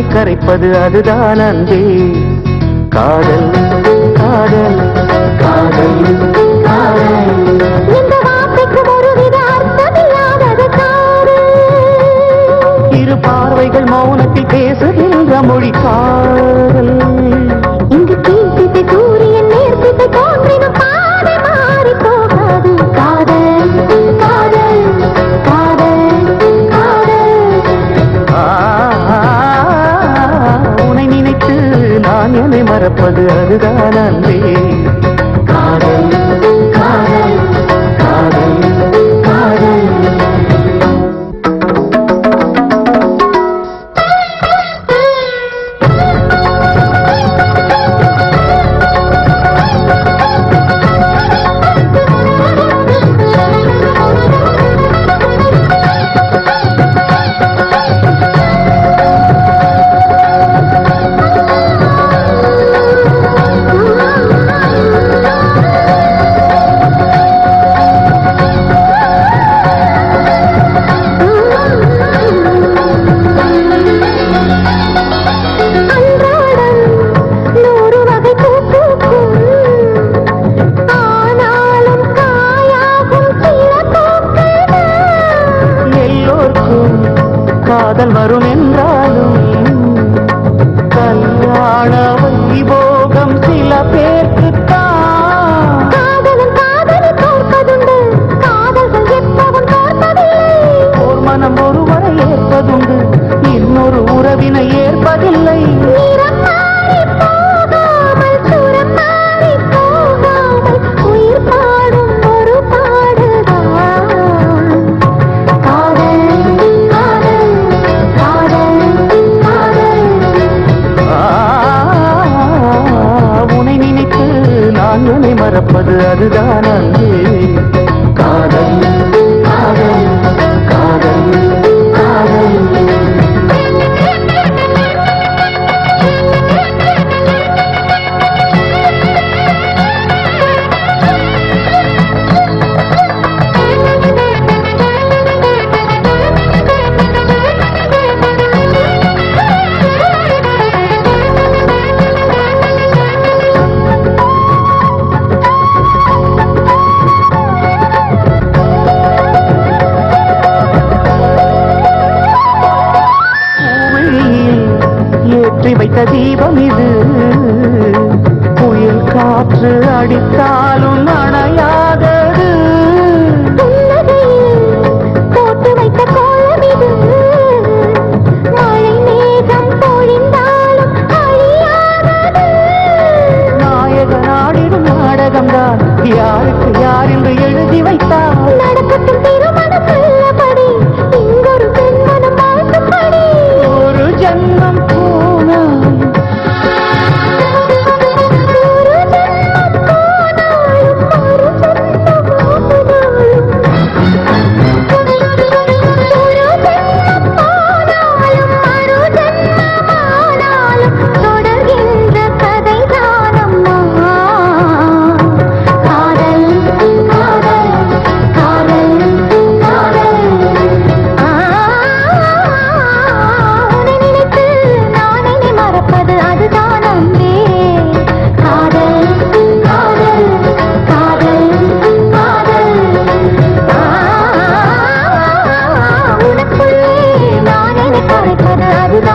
கரைப்பது அதுதான் அன்பே காதல் காதல் காதல் காதல் இந்த வார்த்தைக்கு ஒருவித அர்த்தமில்லாதது காதல் இரு பார்வைகள் மௌனத்தில் பேசுகின்ற மொழி காதல் இங்கு கீழ்த்திசை சூரியன் நேர்த்திசை தோன்றினும் பாதை மாறி போகாது காதல் காதல் காதல் காதல் ஆ, உன்னை நினைத்து நான் என்னை மறப்பது அதுதான் அன்பே காதல் காதல் காதல் காதல் அன்றாடம் நூறு வகை பூ பூக்கும் ஆனாலும் காயாகும் சில பூக்கள் எல்லோர்க்கும் காதல் வரும் என்றாலும் கல்யாண வைபோகம் சில பேர்க்குத்தான் காதலும் காதலை தோற்பதுண்டு காதல்கள் எப்பவும் தோற்பதில்லை ஓர் மனம் ஒருவரை ஏற்பதுண்டு இன்னொரு உறவினை ஏற்பதில்லை நிறம் மாறி போகாமல் சுரம் மாறி போகாமல் உயிர் பாடும் ஒரு பாடுதான் காதல் காதல் காதல் காதல் ஆ, உன்னை நினைத்து நான் உன்னை மறப்பது அதுதான் அன்பே காதல் காதல் காதல் காதல் பூவெளியில் ஏற்றி வைத்த தீபம் இது புயல் காற்று அடித்தாலும் அணையாதது புன்னகையில் போட்டு வைத்த கோலம் இது மழை மேகம் பொழிந்தாலும் அழியாதது நாயக நாடிடும் நாடகம்தான் யாருக்கு யார் என்று எழுதி வைத்தார் நடக்கட்டும் திருமணம் நல்லபடி இங்கொரு பெண்மனம் வாழ்த்துப்படி ஒரு ஜன்மம் போனால் ஒரு ஜென்மம் போனாலும் மறு ஜென்மம் ஆகுனாலும் ஒரு ஜென்மம் போனாலும் மறு ஜென்மமானாலும் தொடர்கின்ற கதை தானம்மா காதல் காதல் காதல் காதல் ஆ, உன்னை நினைத்து நான் என்னை மறப்பது அதுதான் அன்பே காதல் காதல் காதல் காதல் ஆ, உனக்குள்ளே நான் என்னை கரைப்பது அதுதான்